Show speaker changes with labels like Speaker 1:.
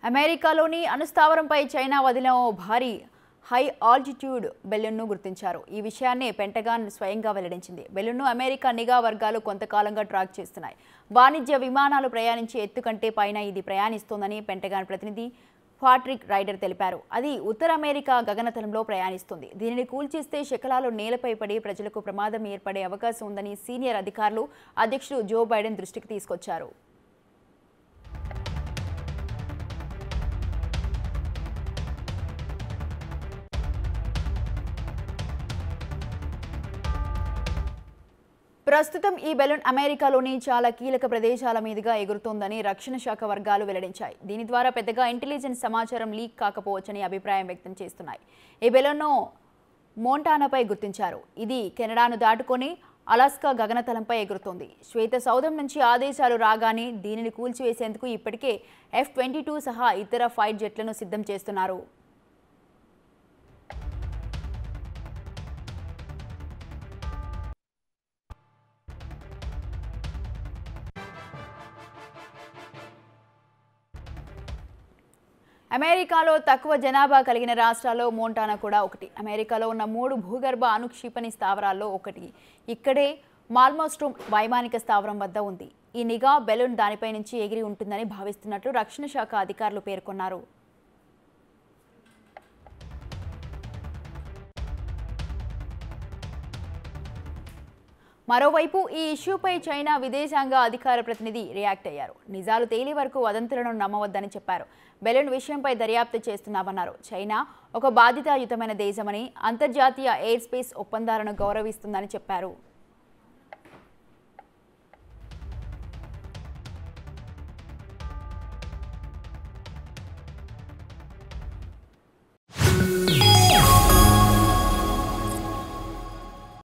Speaker 1: అమెరికాలోని అణుస్థావరంపై చైనా వదిలిన ఓ భారీ హై ఆల్టిట్యూడ్ బెలూన్ను గుర్తించారు ఈ విషయాన్ని పెంటగాన్ స్వయంగా వెల్లడించింది బెలూన్ను అమెరికా నిఘా వర్గాలు కొంతకాలంగా ట్రాక్ చేస్తున్నాయి వాణిజ్య విమానాలు ప్రయాణించే ఎత్తు కంటే పైన ఇది ప్రయాణిస్తోందని పెంటగాన్ ప్రతినిధి పాట్రిక్ రైడర్ తెలిపారు అది ఉత్తర అమెరికా గగనతలంలో ప్రయాణిస్తుంది దీనిని కూల్చిస్తే శకలాలు నేలపై పడి ప్రజలకు ప్రమాదం ఏర్పడే అవకాశం ఉందని సీనియర్ అధికారులు అధ్యక్షుడు జో బైడెన్ దృష్టికి తీసుకొచ్చారు ప్రస్తుతం ఈ బెలూన్ అమెరికాలోని చాలా కీలక ప్రదేశాల మీదుగా ఎగురుతోందని రక్షణ శాఖ వర్గాలు వెల్లడించాయి దీని ద్వారా పెద్దగా ఇంటెలిజెన్స్ సమాచారం లీక్ కాకపోవచ్చని అభిప్రాయం వ్యక్తం చేస్తున్నాయి ఈ బెలూన్ను మోంటానాపై గుర్తించారు ఇది కెనడాను దాటుకొని అలాస్కా గగనతలంపై ఎగురుతోంది శ్వేత సౌధం నుంచి ఆదేశాలు రాగానే దీనిని కూల్చివేసేందుకు ఇప్పటికే ఎఫ్ ట్వంటీ టూ సహా ఇతర ఫైట్ జెట్లను సిద్ధం చేస్తున్నారు అమెరికాలో తక్కువ జనాభా కలిగిన రాష్ట్రాల్లో మోంటానా కూడా ఒకటి అమెరికాలో ఉన్న మూడు భూగర్భ అణుక్షిపణి స్థావరాల్లో ఒకటి ఇక్కడే మాల్మోస్ట్రోమ్ వైమానిక స్థావరం వద్ద ఉంది ఈ నిఘా బెలూన్ దానిపై నుంచి ఎగిరి ఉంటుందని భావిస్తున్నట్లు రక్షణ శాఖ అధికారులు పేర్కొన్నారు మరోవైపు ఈ ఇష్యూపై చైనా విదేశాంగ అధికార ప్రతినిధి రియాక్ట్ అయ్యారు నిజాలు తేలి వరకు వదంతులను నమ్మవద్దని చెప్పారు బెలూన్ విషయంపై దర్యాప్తు చేస్తున్నామన్నారు చైనా ఒక బాధితాయుతమైన దేశమని అంతర్జాతీయ ఎయిర్ స్పేస్ ఒప్పందాలను గౌరవిస్తుందని చెప్పారు